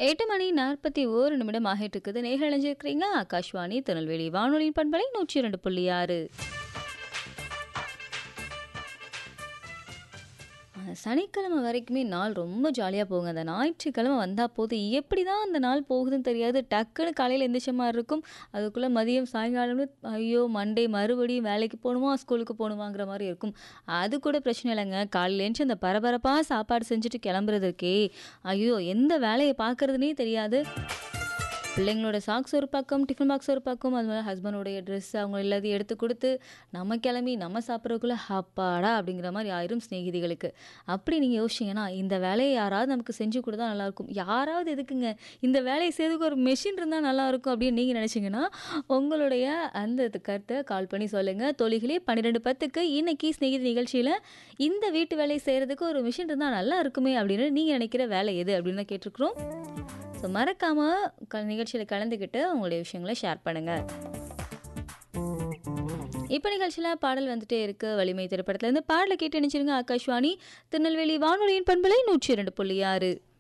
எட்டு மணி நாற்பத்தி ஓரு நிமிடம் ஆகிட்டு இருக்குது நேர்கள் இணைஞ்சிருக்கிறீங்க ஆகாஷ்வாணி திருநெல்வேலி வானொலியின் பண்பலை நூற்றி இரண்டு புள்ளி ஆறு அஹ், சனிக்கிழமை வரைக்குமே நாள் ரொம்ப ஜாலியாக போகுங்க அந்த ஞாயிற்றுக்கிழமை வந்தால் போது எப்படி தான் அந்த நாள் போகுதுன்னு தெரியாது டக்குன்னு காலையில் எந்திரிச்ச மாதிரி இருக்கும் அதுக்குள்ளே மதியம் சாயங்காலம்னு ஐயோ மண்டே மறுபடியும் வேலைக்கு போகணுமா ஸ்கூலுக்கு போகணுமாங்கிற மாதிரி இருக்கும் அது கூட பிரச்சனை இல்லைங்க காலையில் எழுந்துச்சு அந்த பரபரப்பாக சாப்பாடு செஞ்சுட்டு கிளம்புறதுக்கே ஐயோ எந்த வேலையை பார்க்குறதுனே தெரியாது பிள்ளைங்களோட சாக்ஸ் ஒரு பக்கம் டிஃபன் பாக்ஸ் ஒரு பக்கம் அது மாதிரி ஹஸ்பண்டோடைய ட்ரெஸ் அவங்க எல்லாத்தையும் எடுத்து கொடுத்து நம்ம கிளம்பி நம்ம சாப்பிட்றதுக்குள்ளே ஹப்பாடா அப்படிங்கிற மாதிரி ஆயிரும் சிநேகிதிகளுக்கு அப்படி நீங்கள் யோசிச்சிங்கன்னா இந்த வேலையை யாராவது நமக்கு செஞ்சு கொடுத்தா நல்லாயிருக்கும் யாராவது எதுக்குங்க இந்த வேலையை செய்யறதுக்கு ஒரு மெஷின் இருந்தால் நல்லாயிருக்கும் அப்படின்னு நீங்கள் நினச்சிங்கன்னா உங்களுடைய அந்த கருத்தை கால் பண்ணி சொல்லுங்கள் தொழிகளே பன்னிரெண்டு பத்துக்கு இன்னைக்கு ஸ்நேகிதி நிகழ்ச்சியில் இந்த வீட்டு வேலையை செய்கிறதுக்கு ஒரு மிஷின் இருந்தால் நல்லா இருக்குமே அப்படின்னு நீங்கள் நினைக்கிற வேலை எது அப்படின்னு தான் கேட்டிருக்கிறோம் ஸோ மறக்காமல் க நிகழ்ச்சியில் கலந்துக்கிட்டு உங்களுடைய விஷயங்களை ஷேர் பண்ணுங்கள் இப்போ நிகழ்ச்சியில் பாடல் வந்துட்டே இருக்கு வலிமை திரைப்படத்துலேருந்து பாடலை கேட்டு நினைச்சிருங்க ஆகாஷ்வாணி திருநெல்வேலி வானொலியின் பண்பலை நூற்றி இரண்டு புள்ளி ஆறு